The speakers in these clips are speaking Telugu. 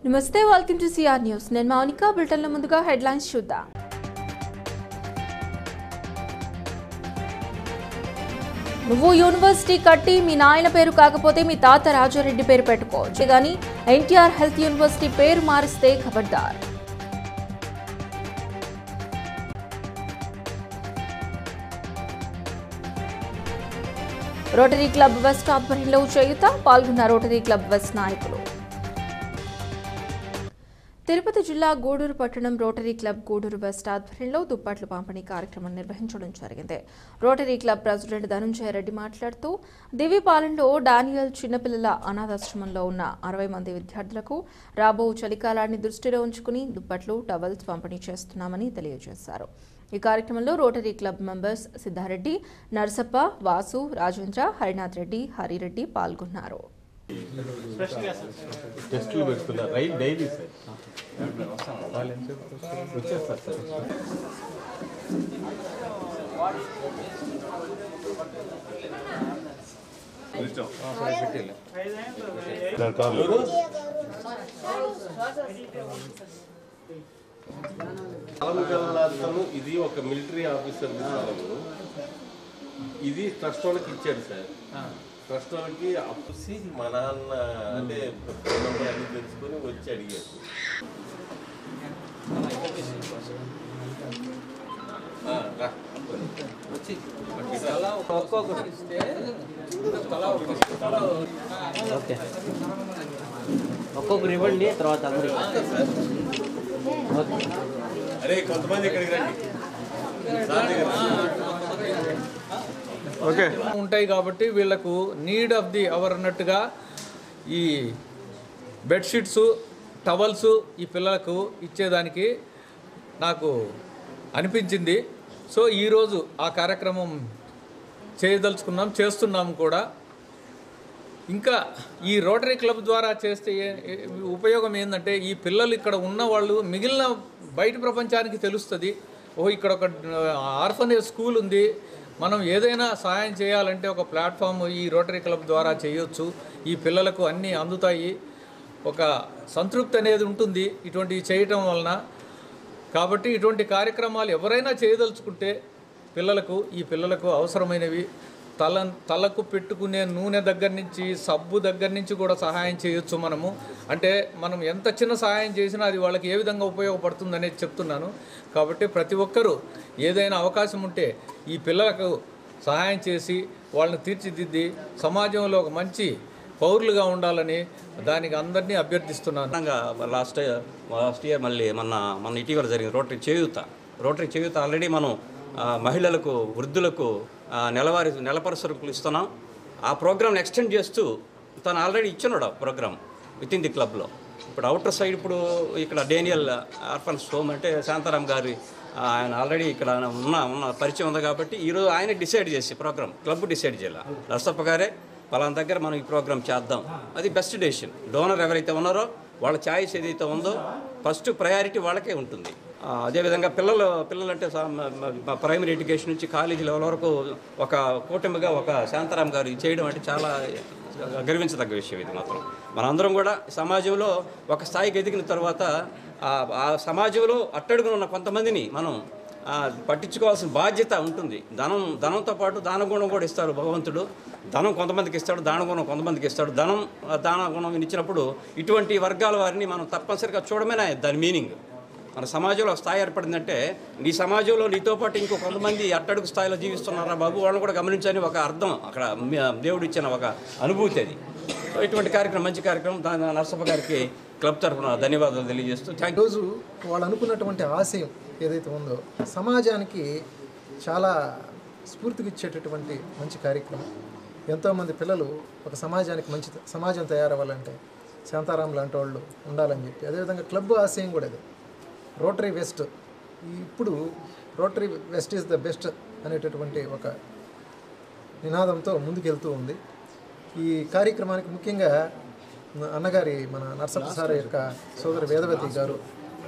నమస్తే వెల్కమ్ టు సిఆర్ న్యూస్ నేను మౌనిక బులెటిన్ల ముందుగా హెడ్లైన్స్ చూద్దాం నువ్వు యూనివర్సిటీ కట్టి మీ నాయన పేరు కాకపోతే మీ తాత రాజారెడ్డి పేరు పెట్టుకోవచ్చు కానీ ఎన్టీఆర్ హెల్త్ యూనివర్సిటీ పేరు మారిస్తే ఖబర్దార్ రోటరీ క్లబ్ వెస్ట్ ఆధ్వర్యంలో చేయుత పాల్గొన్న రోటరీ క్లబ్ వెస్ట్ నాయకులు తిరుపతి జిల్లా గూడూరు పట్టణం రోటరీ క్లబ్ గూడూరు వెస్ట్ ఆధ్వర్యంలో దుప్పట్లు పంపిణీ కార్యక్రమం నిర్వహించడం జరిగింది Rotary Club president Dhanunjaya Reddy మాట్లాడుతూ దివిపాలెంలో డానియల్ చిన్నపిల్లల అనాథాశ్రమంలో ఉన్న అరవై మంది విద్యార్థులకు రాబో చలికాలాన్ని దృష్టిలో ఉంచుకుని దుప్పట్లు టవల్స్ పంపిణీ చేస్తున్నామని తెలియజేశారు ఈ కార్యక్రమంలో Rotary Club members Siddhareddy Narsappa Vasu Rajendra Harinath Reddy Harireddy పాల్గొన్నారు టెస్టులు పెడుతున్నారు రైట్ డైలీ సార్ వాళ్ళు ఎంతసేపు వస్తారు? వచ్చేస్తారు సార్ స్థలము ఇది ఒక మిలిటరీ ఆఫీసర్ స్థలము ఇది ట్రస్ట్ వాళ్ళకి ఇచ్చాడు సార్ ట్రస్ట్ వాళ్ళకి అప్పుసి మా నాన్న అంటే ఫోన్ నెంబర్ అన్ని తెలుసుకొని వచ్చి అడిగారు ఆ, రా. ఓకే ఒక్కొక్కరు ఇవ్వండి తర్వాత అందరికి అరే కొంతమంది ఇక్కడికి రండి సార్ దగ్గర రండి. ఉంటాయి కాబట్టి వీళ్ళకు నీడ్ ఆఫ్ ది అవర్ అన్నట్టుగా ఈ బెడ్షీట్స్ టవల్స్ ఈ పిల్లలకు ఇచ్చేదానికి నాకు అనిపించింది సో ఈరోజు ఆ కార్యక్రమం చేయదలుచుకున్నాం చేస్తున్నాం కూడా ఇంకా ఈ రోటరీ క్లబ్ ద్వారా చేస్తే ఏ- ఏ- ఉపయోగం ఏంటంటే ఈ పిల్లలు ఇక్కడ ఉన్న వాళ్ళు మిగిలిన బయట ప్రపంచానికి తెలుస్తుంది ఓ ఇక్కడ ఒక ఆర్ఫనేజ్ స్కూల్ ఉంది మనం ఏదైనా సహాయం చేయాలంటే ఒక ప్లాట్ఫామ్ ఈ రోటరీ క్లబ్ ద్వారా చేయొచ్చు ఈ పిల్లలకు అన్నీ అందుతాయి ఒక సంతృప్తి అనేది ఉంటుంది ఇటువంటివి చేయటం వలన కాబట్టి ఇటువంటి కార్యక్రమాలు ఎవరైనా చేయదలుచుకుంటే పిల్లలకు ఈ పిల్లలకు అవసరమైనవి తల తలకు పెట్టుకునే నూనె దగ్గర నుంచి సబ్బు దగ్గర నుంచి కూడా సహాయం చేయొచ్చు మనము అంటే మనం ఎంత చిన్న సహాయం చేసినా అది వాళ్ళకి ఏ విధంగా ఉపయోగపడుతుంది అనేది చెప్తున్నాను కాబట్టి ప్రతి ఒక్కరూ ఏదైనా అవకాశం ఉంటే ఈ పిల్లలకు సహాయం చేసి వాళ్ళని తీర్చిదిద్ది సమాజంలో ఒక మంచి పౌరులుగా ఉండాలని దానికి అందరినీ అభ్యర్థిస్తున్నాను సాధారణంగా లాస్ట్ లాస్ట్ ఇయర్ మళ్ళీ మొన్న మన ఇటీవల జరిగిన రోటరీ చేయూత రోటరీ చేయూత ఆల్రెడీ మనం ఆ, మహిళలకు వృద్ధులకు ఆ, నెలవారీ నెలపరి సరుకులు ఇస్తున్నాం ఆ ప్రోగ్రామ్ని ఎక్స్టెండ్ చేస్తూ తను ఆల్రెడీ ఇచ్చినాడు ఆ ప్రోగ్రామ్ విత్ ఇన్ ది క్లబ్లో ఇప్పుడు అవుటర్ సైడ్ ఇప్పుడు ఇక్కడ డేనియల్ ఆర్ఫన్స్ హోమ్ అంటే శాంతారాం గారి ఆ, ఆయన ఆల్రెడీ ఇక్కడ ఉన్న ఉన్న పరిచయం ఉంది కాబట్టి ఈరోజు ఆయన డిసైడ్ చేసి ప్రోగ్రామ్ క్లబ్ డిసైడ్ చేయాలి నర్సప్ప గారే పలానా దగ్గర మనం ఈ ప్రోగ్రామ్ చేద్దాం అది బెస్ట్ డెసిషన్ డోనర్ ఎవరైతే ఉన్నారో వాళ్ళ ఛాయిస్ ఏదైతే ఉందో ఫస్ట్ ప్రయారిటీ వాళ్ళకే ఉంటుంది ఆ, అదేవిధంగా పిల్లలు పిల్లలంటే సా- మ- మ- ప్రైమరీ ఎడ్యుకేషన్ నుంచి కాలేజీ లెవెల్ వరకు ఒక కూటమిగా ఒక శాంతారాం గారు ఇది చేయడం అంటే చాలా గర్వించదగ్గ విషయం ఇది మాత్రం మనందరం కూడా సమాజంలో ఒక స్థాయికి ఎదిగిన తర్వాత ఆ- ఆ సమాజంలో అట్టడుగున ఉన్న కొంతమందిని మనం ఆ, పట్టించుకోవాల్సిన బాధ్యత ఉంటుంది ధనం ధనంతో పాటు దానగుణం కూడా ఇస్తాడు భగవంతుడు ధనం కొంతమందికి ఇస్తాడు దానగుణం కొంతమందికి ఇస్తాడు ధనం ఆ, దానగుణం ఇచ్చినప్పుడు ఇటువంటి వర్గాల వారిని మనం తప్పనిసరిగా చూడమేనా దాని మీనింగ్ మన సమాజంలో ఒక స్థాయి ఏర్పడిందంటే నీ సమాజంలో నీతో పాటు ఇంకో కొంతమంది అట్టడుగు స్థాయిలో జీవిస్తున్నారా బాబు వాళ్ళని కూడా గమనించని ఒక అర్థం అక్కడ మీ- దేవుడు ఇచ్చిన ఒక అనుభూతి అది సో ఇటువంటి కార్యక్రమం మంచి కార్యక్రమం దాని నరసప్ప గారికి క్లబ్ తరఫున ధన్యవాదాలు తెలియజేస్తూ థ్యాంక్ ఈరోజు వాళ్ళు అనుకున్నటువంటి ఆశయం ఏదైతే ఉందో సమాజానికి చాలా స్ఫూర్తినిచ్చేటటువంటి మంచి కార్యక్రమం ఎంతోమంది పిల్లలు ఒక సమాజానికి మంచి సమాజం తయారవ్వాలంటే శాంతారాం లాంటి వాళ్ళు ఉండాలని చెప్పి అదేవిధంగా క్లబ్ ఆశయం కూడా ఇది రోటరీ వెస్ట్ ఈ- ఇప్పుడు Rotary West is the best అనేటటువంటి ఒక నినాదంతో ముందుకెళ్తూ ఉంది ఈ కార్యక్రమానికి ముఖ్యంగా అన్నగారి మన నర్సప్ప సార్ యొక్క సోదరి వేదవతి గారు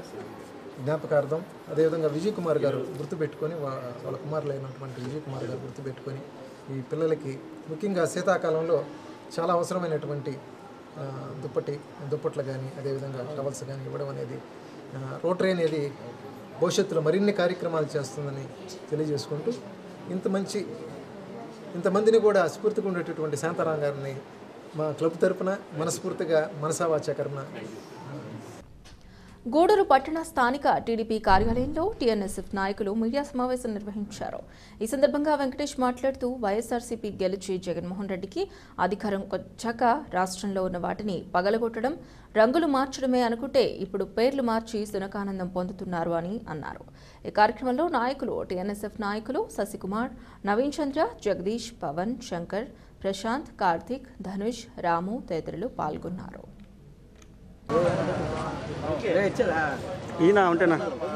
జ్ఞాపకార్థం అదేవిధంగా విజయ్ కుమార్ గారు గుర్తుపెట్టుకొని వా- వాళ్ళ కుమారులైనటువంటి విజయ్ కుమార్ గారు గుర్తుపెట్టుకొని ఈ పిల్లలకి ముఖ్యంగా శీతాకాలంలో చాలా అవసరమైనటువంటి ఆ, దుప్పటి దుప్పట్లు కానీ అదేవిధంగా టవల్స్ కానీ ఇవ్వడం అనేది ఆ, రోటరీ అనేది భవిష్యత్తులో మరిన్ని కార్యక్రమాలు చేస్తుందని తెలియజేసుకుంటూ ఇంత మంచి ఇంతమందిని కూడా స్ఫూర్తిగా ఉండేటటువంటి శాంతారాం గారిని మా క్లబ్ తరపున మనస్ఫూర్తిగా మనసావాచకరణ గూడూరు పట్టణ స్థానిక టీడీపీ కార్యాలయంలో టీఎన్ఎస్ఎఫ్ నాయకులు మీడియా సమావేశం నిర్వహించారు ఈ సందర్భంగా వెంకటేష్ మాట్లాడుతూ వైఎస్ఆర్సీపీ గెలిచి జగన్మోహన్ రెడ్డికి అధికారం వచ్చాక రాష్ట్రంలో ఉన్న వాటిని పగలగొట్టడం రంగులు మార్చడమే అనుకుంటే ఇప్పుడు పేర్లు మార్చి సునకానందం పొందుతున్నారు అని అన్నారు ఈ కార్యక్రమంలో నాయకులు టీఎన్ఎస్ఎఫ్ నాయకులు శశికుమార్ నవీన్ చంద్ర జగదీష్ పవన్ శంకర్ ప్రశాంత్ కార్తిక్ ధనుష్ రాము తదితరులు పాల్గొన్నారు ఈయన ఉంటేనా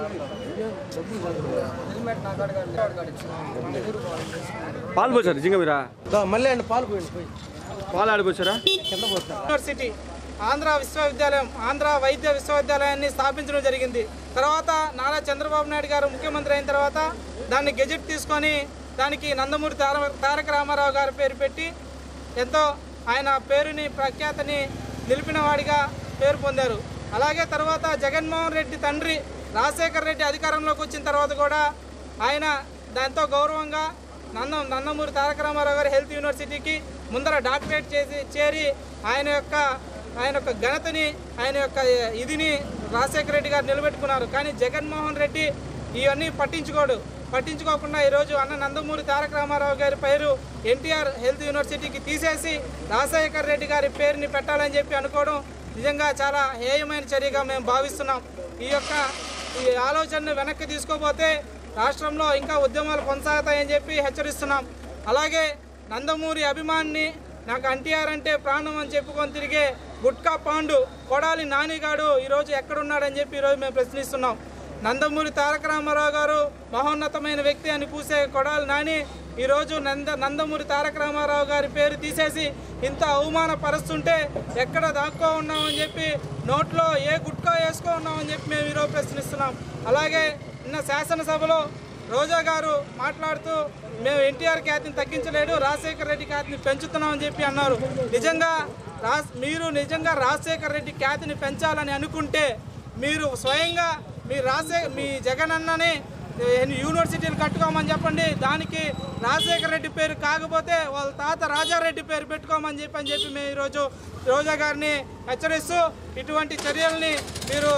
పాలు పోసారు జింగ మీరా మళ్ళీ అండి పాలు పోయింది పోయి పాలు ఆడిపోసారా యూనివర్సిటీ ఆంధ్ర విశ్వవిద్యాలయం ఆంధ్ర వైద్య విశ్వవిద్యాలయాన్ని స్థాపించడం జరిగింది తర్వాత నారా చంద్రబాబు నాయుడు గారు ముఖ్యమంత్రి అయిన తర్వాత దాన్ని గెజెట్ తీసుకొని దానికి నందమూరి తార తారక రామారావు గారి పేరు పెట్టి ఎంతో ఆయన పేరుని ప్రఖ్యాతని నిలిపిన వాడిగా పేరు పొందారు అలాగే తర్వాత జగన్మోహన్ రెడ్డి తండ్రి రాజశేఖర్ రెడ్డి అధికారంలోకి వచ్చిన తర్వాత కూడా ఆయన దాంతో గౌరవంగా నంద నందమూరి తారక రామారావు గారి హెల్త్ యూనివర్సిటీకి ముందర డాక్టరేట్ చేసి చేరి ఆయన యొక్క ఆయన యొక్క ఘనతని ఆయన యొక్క ఇదిని రాజశేఖర రెడ్డి గారు నిలబెట్టుకున్నారు కానీ జగన్మోహన్ రెడ్డి ఇవన్నీ పట్టించుకోడు పట్టించుకోకుండా ఈరోజు అన్న నందమూరి తారక రామారావు గారి పేరు ఎన్టీఆర్ హెల్త్ యూనివర్సిటీకి తీసేసి రాజశేఖర్ రెడ్డి గారి పేరుని పెట్టాలని చెప్పి అనుకోవడం నిజంగా చాలా హేయమైన చర్యగా మేము భావిస్తున్నాం ఈ యొక్క ఈ ఆలోచనను వెనక్కి తీసుకోపోతే రాష్ట్రంలో ఇంకా ఉద్యమాలు కొనసాగుతాయని చెప్పి హెచ్చరిస్తున్నాం అలాగే నందమూరి అభిమాన్ని నాకు ఎన్టీఆర్ అంటే ప్రాణం అని చెప్పుకొని తిరిగే గుట్కా పాండు కొడాలి నానిగాడు ఈరోజు ఎక్కడున్నాడని చెప్పి ఈరోజు మేము ప్రశ్నిస్తున్నాం నందమూరి తారక రామారావు గారు మహోన్నతమైన వ్యక్తి అని పూసే కొడాలి నాని ఈరోజు నంద నందమూరి తారక రామారావు గారి పేరు తీసేసి ఇంత అవమానపరుస్తుంటే ఎక్కడ దాక్కో ఉన్నామని చెప్పి నోట్లో ఏ గుట్కా వేసుకో ఉన్నామని చెప్పి మేము ఈరోజు ప్రశ్నిస్తున్నాం అలాగే నిన్న శాసనసభలో రోజా గారు మాట్లాడుతూ మేము ఎన్టీఆర్ ఖ్యాతిని తగ్గించలేడు రాజశేఖర రెడ్డి ఖ్యాతిని పెంచుతున్నామని చెప్పి అన్నారు నిజంగా రాజ్ మీరు నిజంగా రాజశేఖర రెడ్డి ఖ్యాతిని పెంచాలని అనుకుంటే మీరు స్వయంగా మీ రాజశే మీ జగన్ అన్నని యూనివర్సిటీలు కట్టుకోమని చెప్పండి దానికి రాజశేఖర రెడ్డి పేరు కాకపోతే వాళ్ళ తాత రాజారెడ్డి పేరు పెట్టుకోమని చెప్పి అని చెప్పి మేము ఈరోజు రోజా గారిని హెచ్చరిస్తూ ఇటువంటి చర్యల్ని మీరు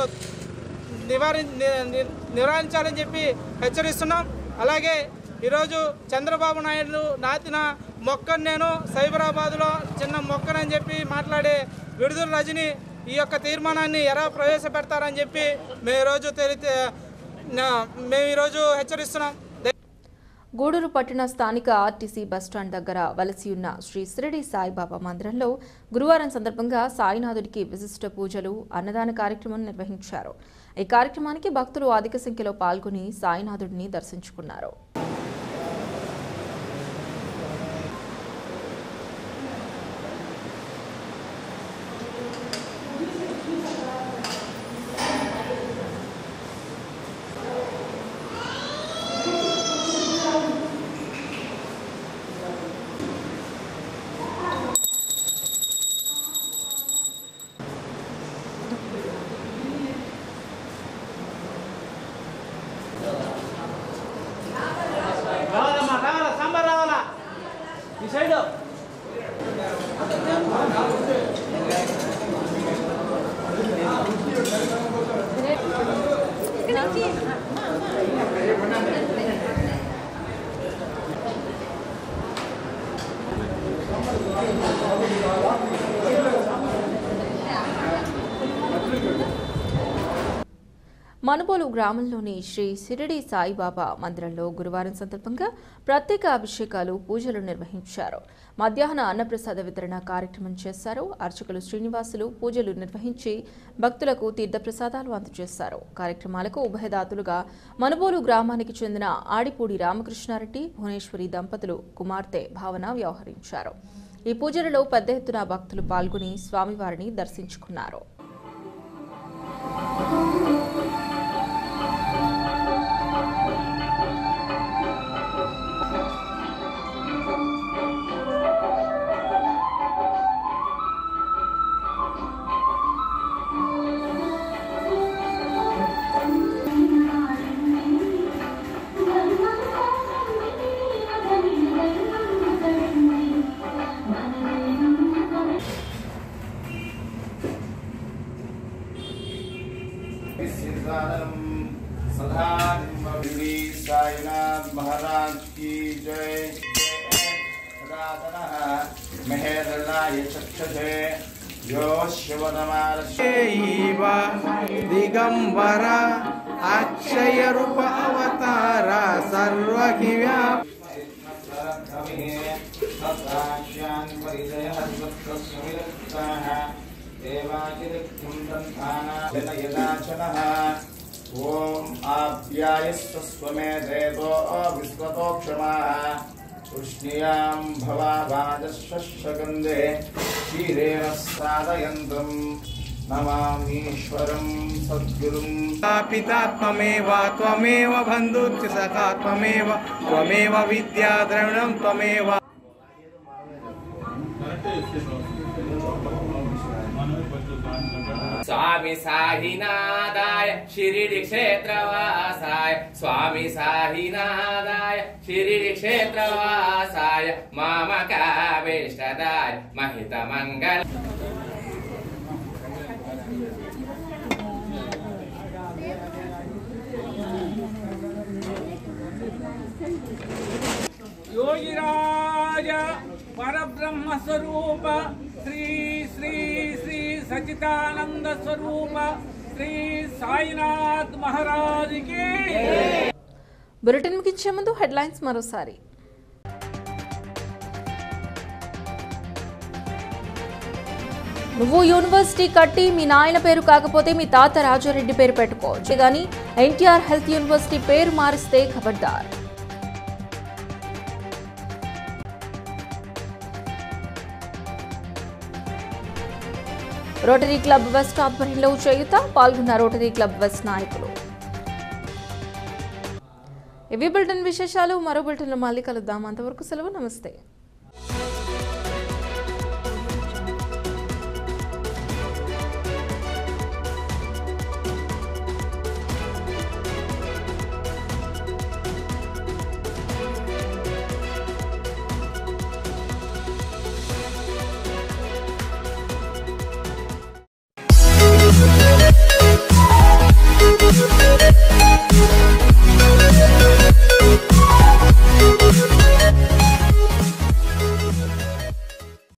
నివారి ని- ని- నివారించాలని చెప్పి హెచ్చరిస్తున్నాం అలాగే ఈరోజు చంద్రబాబు నాయుడు నాటిన మొక్కను నేను సైబరాబాద్లో చిన్న మొక్కనని చెప్పి మాట్లాడే విడుదల రజని ఈ యొక్క తీర్మానాన్ని ఎలా ప్రవేశపెడతారని చెప్పి మేము ఈరోజు తెలితే నా- మేము ఈరోజు హెచ్చరిస్తున్నాం గూడూరు పట్టణ స్థానిక ఆర్టీసీ బస్టాండ్ దగ్గర వలసి ఉన్న శ్రీ శిరడి సాయిబాబా మందిరంలో గురువారం సందర్భంగా సాయినాథుడికి విశిష్ట పూజలు అన్నదాన కార్యక్రమం నిర్వహించారు ఈ కార్యక్రమానికి భక్తులు అధిక సంఖ్యలో పాల్గొని సాయినాథుడిని దర్శించుకున్నారు రావాలమ్మా రావాలా సాంబార్ రావాలా ఈ సైడ్ మనుబోలు గ్రామంలోని శ్రీ సిరిడి సాయిబాబా మందిరంలో గురువారం సందర్భంగా ప్రత్యేక అభిషేకాలు పూజలు నిర్వహించారు మధ్యాహ్న అన్నప్రసాద వితరణ కార్యక్రమం చేశారు అర్చకులు శ్రీనివాసులు పూజలు నిర్వహించి భక్తులకు తీర్థప్రసాదాలు అందజేశారు కార్యక్రమాలకు ఉభయదాతులుగా మనుబోలు గ్రామానికి చెందిన ఆడిపూడి రామకృష్ణారెడ్డి భువనేశ్వరి దంపతులు కుమార్తె భావన వ్యవహరించారు ఈ పూజలలో పెద్ద ఎత్తున భక్తులు పాల్గొని స్వామివారిని దర్శించుకున్నారు सदा साईनाथ महाराज की जय सदातनः मेहरलाय चक्षुषे यो शिवनमारशैव दिगम्बर अक्षयरूप अवतार सर्वकिव्याप ॐ आप्यायस्वमे देवो विश्वतोक्षमाः कृष्णीयां भवाभाजस्वगन्धे क्षीरेण साधयन्तम् नमामीश्वरं सद्गुरुं पिता त्वमेव त्वमेव बन्धुश्च सखा त्वमेव त्वमेव विद्या द्रविणं त्वमेव स्वामी साहिनादाय शिरिडि क्षेत्रवासाय स्वामी साहिनादाय शिरिडि क्षेत्रवासाय मामकावेष्टदाय महितमङ्गल योगिराज परब्रह्म स्वरूप श्री श्री श्री सचिदानंद स्वरूप శ్రీ సాయినాథ్ మహారాజుకి బులెటిన్ ముగించే ముందు హెడ్లైన్స్ మరోసారి నువ్వు యూనివర్సిటీ కట్టి మీ నాయన పేరు కాకపోతే మీ తాత రాజారెడ్డి పేరు పెట్టుకోవచ్చు కానీ ఎన్టీఆర్ హెల్త్ యూనివర్సిటీ పేరు మారిస్తే ఖబర్దార్ రోటరీ క్లబ్ వెస్ట్ ఆధ్వర్యంలో చేయుత పాల్గొన్న రోటరీ క్లబ్ వెస్ట్ నాయకులు ఇవి బులెటిన్ విశేషాలు మరో బులెటిన్లో మళ్ళీ కలుద్దాం అంతవరకు సెలవు నమస్తే Thank you.